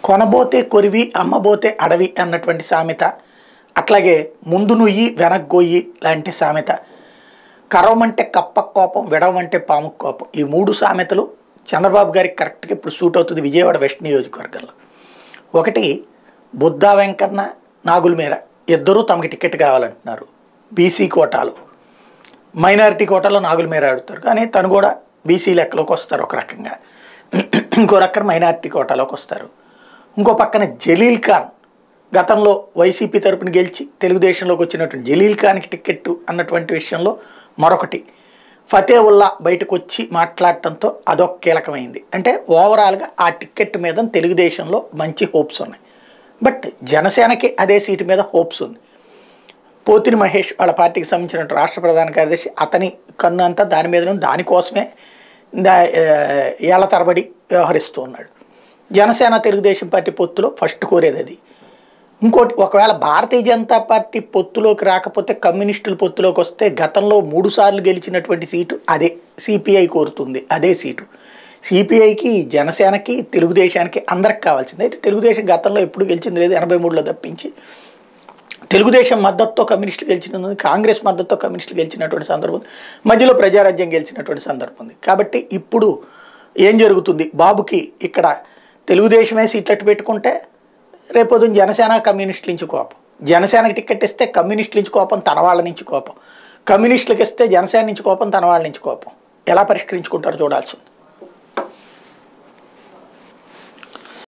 కొనబోతే కొరివి అమ్మబోతే అడవి అన్నటువంటి సామెత అట్లాగే ముందు నుయ్యి వెనగ్గొయ్యి లాంటి సామెత కరవమంటే కప్ప కోపం విడవమంటే పాము కోపం ఈ మూడు సామెతలు చంద్రబాబు గారికి కరెక్ట్గా ఇప్పుడు సూట్ అవుతుంది విజయవాడ వెస్ట్ నియోజకవర్గంలో ఒకటి బుద్ధా వెంకన్న నాగుల మీర ఇద్దరూ తమకి టికెట్ కావాలంటున్నారు బీసీ కోటాలు మైనారిటీ కోటాలో నాగుల మీర ఆడుతారు కానీ తను కూడా బీసీ లెక్కలోకి వస్తారు ఒక రకంగా ఇంకో రకం మైనారిటీ కోటాలోకి వస్తారు ఇంకో పక్కన జలీల్ ఖాన్ గతంలో వైసీపీ తరపున గెలిచి తెలుగుదేశంలోకి వచ్చినటువంటి జలీల్ ఖాన్కి టికెట్ అన్నటువంటి విషయంలో మరొకటి ఫతే ఉల్లా బయటకు వచ్చి మాట్లాడటంతో అదొక కీలకమైంది అంటే ఓవరాల్గా ఆ టికెట్ మీద తెలుగుదేశంలో మంచి హోప్స్ ఉన్నాయి బట్ జనసేనకి అదే సీటు మీద హోప్స్ ఉంది పోతిని మహేష్ వాళ్ళ పార్టీకి సంబంధించిన రాష్ట్ర ప్రధాన కార్యదర్శి అతని కన్ను అంతా దాని మీద దానికోసమే దా- ఆ, ఏళ్ల తరబడి వ్యవహరిస్తూ ఉన్నాడు జనసేన తెలుగుదేశం పార్టీ పొత్తులో ఫస్ట్ కోరేది అది ఇంకోటి ఒకవేళ భారతీయ జనతా పార్టీ పొత్తులోకి రాకపోతే కమ్యూనిస్టుల పొత్తులోకి వస్తే గతంలో మూడు సార్లు గెలిచినటువంటి సీటు అదే సిపిఐ కోరుతుంది అదే సీటు సిపిఐకి జనసేనకి తెలుగుదేశానికి అందరికి కావాల్సింది అయితే తెలుగుదేశం గతంలో ఎప్పుడు గెలిచింది లేదు ఎనభై మూడులో తప్పించి తెలుగుదేశం మద్దతుతో కమ్యూనిస్టులు గెలిచినది కాంగ్రెస్ మద్దతుతో కమ్యూనిస్టులు గెలిచినటువంటి సందర్భం ఉంది. మధ్యలో ప్రజారాజ్యం గెలిచినటువంటి సందర్భం ఉంది కాబట్టి ఇప్పుడు ఏం జరుగుతుంది బాబుకి ఇక్కడ తెలుగుదేశమే సీట్లట్టు పెట్టుకుంటే రేపొద్దున జనసేన కమ్యూనిస్టుల నుంచి కోపం జనసేనకి టికెట్ ఇస్తే కమ్యూనిస్టుల నుంచి కోపం తన వాళ్ళ నుంచి కోపం కమ్యూనిస్టులకు ఇస్తే జనసేన నుంచి కోపం తన వాళ్ళ నుంచి కోపం ఎలా పరిష్కరించుకుంటారో చూడాల్సి ఉంది